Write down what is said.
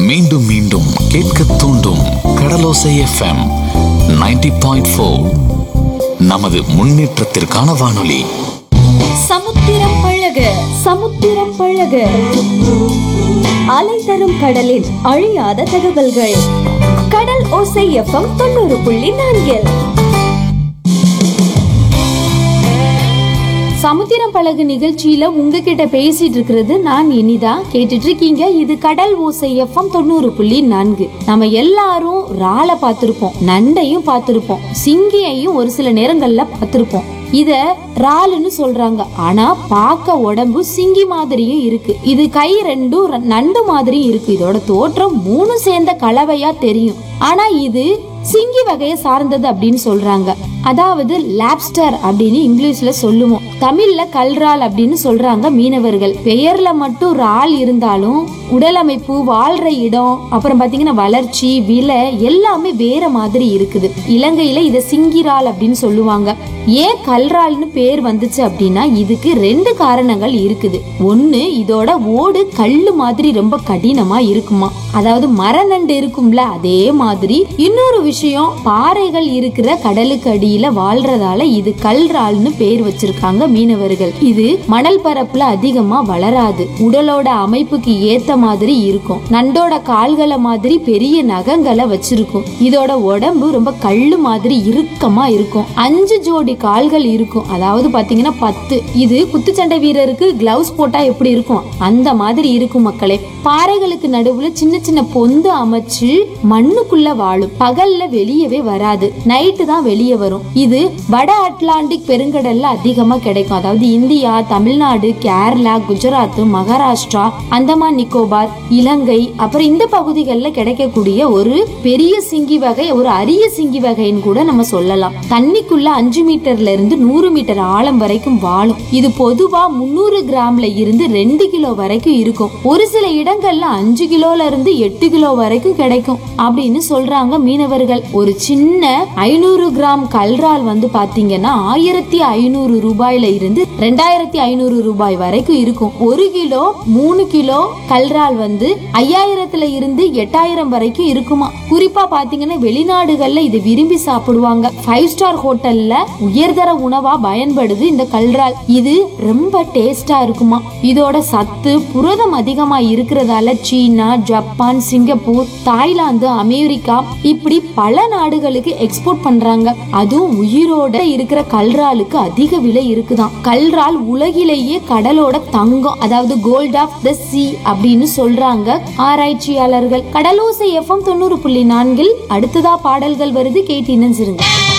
மீண்டும் மீண்டும் கேட்க தூண்டும் கடலோசை எஃப்எம் 90.4 பாயிண்ட் நமது முன்னேற்றத்திற்கான வானொலி சமுத்திரம் பழக சமுத்திரம் பழக அலை தரும் கடலின் அழியாத தகவல்கள் கடல் ஓசை எஃப்எம் தொண்ணூறு புள்ளி நான்கில் சமுத்திரம் பழகு நிகழ்ச்சியில உங்ககிட்ட பேசிட்டு இருக்கிறது நான் இனிதா கேட்டுட்டு இருக்கீங்க இது கடல் ஓசை எஃப்எம் தொண்ணூறு புள்ளி நான்கு நம்ம எல்லாரும் ராலை பார்த்திருப்போம் நண்டையும் பார்த்திருப்போம் சிங்கியையும் ஒரு சில நேரங்கள்ல பார்த்திருப்போம் இத ராலுன்னு சொல்றாங்க ஆனா பார்க்க உடம்பு சிங்கி மாதிரியும் இருக்கு இது கை ரெண்டும் ர- நண்டு மாதிரியும் இருக்கு இதோட தோற்றம் மூணு சேர்ந்த கலவையா தெரியும் ஆனா இது சிங்கி வகையை சார்ந்தது அப்படின்னு சொல்றாங்க அதாவது லாப்ஸ்டர் அப்படின்னு இங்கிலீஷ்ல சொல்லுவோம் தமிழ்ல கல்றால் அப்படின்னு சொல்றாங்க மீனவர்கள் பெயர்ல மட்டும் ரால் இருந்தாலும் உடல் அமைப்பு வாழ்ற இடம் அப்புறம் பாத்தீங்கன்னா வளர்ச்சி விலை எல்லாமே வேற மாதிரி இருக்குது இலங்கையில இத சிங்கிரால் அப்படின்னு சொல்லுவாங்க ஏன் கல்றால்னு பேர் வந்துச்சு அப்படின்னா இதுக்கு ரெண்டு காரணங்கள் இருக்குது ஒண்ணு இதோட ஓடு கல்லு மாதிரி ரொம்ப கடினமா இருக்குமா அதாவது மரநண்டு இருக்கும்ல அதே மாதிரி இன்னொரு விஷயம் பாறைகள் இருக்கிற கடலுக்கு அடியில வாழ்றதால இது கல்றால்னு பேர் வச்சிருக்காங்க மீனவர்கள் இது மணல் பரப்புல அதிகமா வளராது உடலோட அமைப்புக்கு ஏத்த மாதிரி இருக்கும் நண்டோட கால்களை மாதிரி பெரிய நகங்களை வச்சிருக்கும் இதோட உடம்பு ரொம்ப கல்லு மாதிரி இறுக்கமா இருக்கும் அஞ்சு ஜோடி கால்கள் இருக்கும் அதாவது பாத்தீங்கன்னா பத்து இது குத்துச்சண்டை வீரருக்கு கிளவுஸ் போட்டா எப்படி இருக்கும் அந்த மாதிரி இருக்கும் மக்களே பாறைகளுக்கு நடுவுல சின்ன சின்ன பொந்து அமைச்சு மண்ணுக்குள்ள வாழும் பகல்ல வெளியவே வராது நைட்டு தான் வெளியே வரும் இது வட அட்லாண்டிக் பெருங்கடல்ல அதிகமா கிடைக்கும் அதாவது இந்தியா தமிழ்நாடு கேரளா குஜராத் மகாராஷ்டிரா அந்தமான் நிக்கோபார் இலங்கை அப்புறம் இந்த பகுதிகளில் கிடைக்கக்கூடிய ஒரு பெரிய சிங்கி வகை ஒரு அரிய சிங்கி வகைன்னு கூட நம்ம சொல்லலாம் தண்ணிக்குள்ள அஞ்சு மீட்டர்ல இருந்து நூறு மீட்டர் ஆழம் வரைக்கும் வாழும் இது பொதுவா முன்னூறு கிராம்ல இருந்து ரெண்டு கிலோ வரைக்கும் இருக்கும் ஒரு சில இடங்கள்ல அஞ்சு கிலோல இருந்து எட்டு கிலோ வரைக்கும் கிடைக்கும் அப்படின்னு சொல்றாங்க மீனவர்கள் ஒரு சின்ன ஐநூறு கிராம் கல்றால் வந்து பாத்தீங்கன்னா ஆயிரத்தி ஐநூறு ரூபாயில இருந்து ரெண்டாயிரத்தி ஐநூறு ரூபாய் வரைக்கும் இருக்கும் ஒரு கிலோ மூணு கிலோ கல்றால் வந்து ஐயாயிரத்துல இருந்து எட்டாயிரம் வரைக்கும் இருக்குமா குறிப்பா பாத்தீங்கன்னா வெளிநாடுகள்ல இது விரும்பி சாப்பிடுவாங்க ஃபைவ் ஸ்டார் ஹோட்டல்ல உயர்தர உணவா பயன்படுது இந்த கல்றால் இது ரொம்ப டேஸ்டா இருக்குமா இதோட சத்து புரதம் அதிகமா இருக்கிறதால China Japan Singapore Thailand America இப்படி பல நாடுகளுக்கு எக்ஸ்போர்ட் பண்றாங்க அதுவும் உயிரோட இருக்கிற கல்றாலுக்கு அதிக விலை இருக்குதாம் கல்றால் உலகிலேயே கடலோட தங்கம் அதாவது கோல்ட் ஆஃப் த சி அப்படின்னு சொல்றாங்க ஆராய்ச்சியாளர்கள் கடலோசை எஃப்எம் தொண்ணூறு புள்ளி நான்கில் அடுத்ததா பாடல்கள் வருது கேட்டு இணைஞ்சிருங்க